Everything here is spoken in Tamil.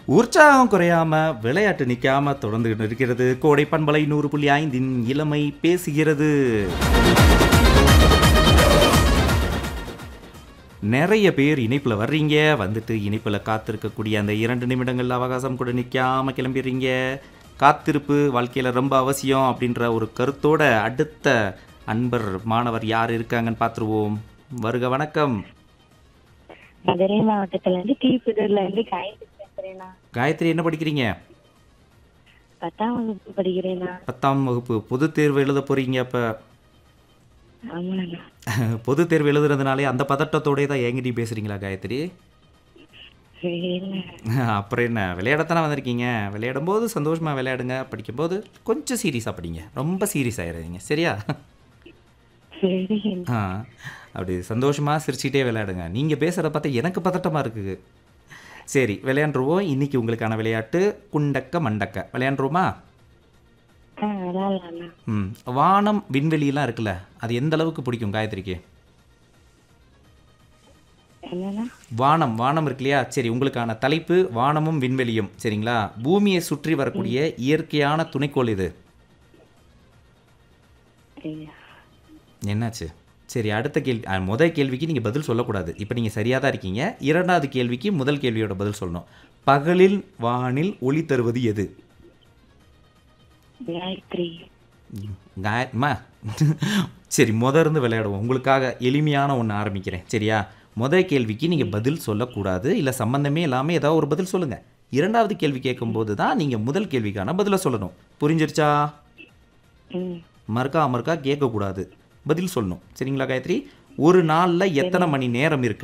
உற்சாகம் குறையாம விளையாட்டு நிக்காம தொடர்ந்துகிட்டு இருக்கிறது கோடை பண்பலை நூறு புள்ளி ஐந்தின் இளமை பேசுகிறது நிறைய பேர் இணைப்புல வர்றீங்க வந்துட்டு இணைப்புல காத்திருக்கக்கூடிய அந்த இரண்டு நிமிடங்கள் அவகாசம் கூட நிக்காம கிளம்பிடுறீங்க காத்திருப்பு வாழ்க்கையில ரொம்ப அவசியம் அப்படின்ற ஒரு கருத்தோட அடுத்த அன்பர் மாணவர் யார் இருக்காங்கன்னு பார்த்துருவோம் வருக வணக்கம் மதுரை மாவட்டத்துல இருந்து கீழ்புதூர்ல இருந்து காயத்ரி பேசுறேண்ணா காயத்ரி என்ன படிக்கிறீங்க பத்தாம் வகுப்பு படிக்கிறேண்ணா பத்தாம் வகுப்பு பொதுத் தேர்வு எழுத போறீங்க அப்ப ஆமாண்ணா பொதுத் தேர்வு எழுதுறதுனாலே அந்த பதட்டத்தோடே தான் என்கிட்ட பேசுறீங்களா காயத்ரி சரிண்ணா அப்புறம் என்ன விளையாடத்தானே வந்திருக்கீங்க விளையாடும் போது சந்தோஷமா விளையாடுங்க படிக்கும்போது கொஞ்சம் சீரியஸாக படிங்க ரொம்ப சீரியஸ் ஆயிடாதீங்க சரியா சரிண்ணா ஆ அப்படி சந்தோஷமா சிரிச்சுட்டே விளையாடுங்க நீங்க பேசுறத பார்த்தா எனக்கு பதட்டமா இருக்குது சரி விளையாண்டுருவோம் இன்னைக்கு உங்களுக்கான விளையாட்டு குண்டக்க மண்டக்க விளையாண்டுருவோமா ஆ விளாட்லாண்ணா ம் வானம் விண்வெளியெல்லாம் இருக்குல்ல அது எந்த அளவுக்கு பிடிக்கும் காயத்ரிக்கு என்னண்ணா வானம் வானம் இருக்கு இல்லையா சரி உங்களுக்கான தலைப்பு வானமும் விண்வெளியும் சரிங்களா பூமியை சுற்றி வரக்கூடிய இயற்கையான துணைக்கோள் இது ஐயா என்னாச்சு சரி அடுத்த கேள்வி அஹ், முதல் கேள்விக்கு நீங்கள் பதில் சொல்லக்கூடாது இப்போ நீங்கள் சரியாக தான் இருக்கீங்க இரண்டாவது கேள்விக்கு முதல் கேள்வியோட பதில் சொல்லணும் பகலில் வானில் ஒளி தருவது எது காயத்ரி காயத்மா சரி முத இருந்து விளையாடுவோம் உங்களுக்காக எளிமையான ஒன்று ஆரம்பிக்கிறேன் சரியா முதல் கேள்விக்கு நீங்கள் பதில் சொல்லக்கூடாது இல்லை சம்பந்தமே இல்லாமல் ஏதாவது ஒரு பதில் சொல்லுங்கள் இரண்டாவது கேள்வி கேட்கும்போது தான் நீங்கள் முதல் கேள்விக்கான பதிலை சொல்லணும் புரிஞ்சிருச்சா ம் மறுக்கா மறுக்கா கேட்கக்கூடாது பதில் சொல்லணும் சரிங்களா காயத்ரி ஒரு நாளில் எத்தனை மணி நேரம் இருக்கு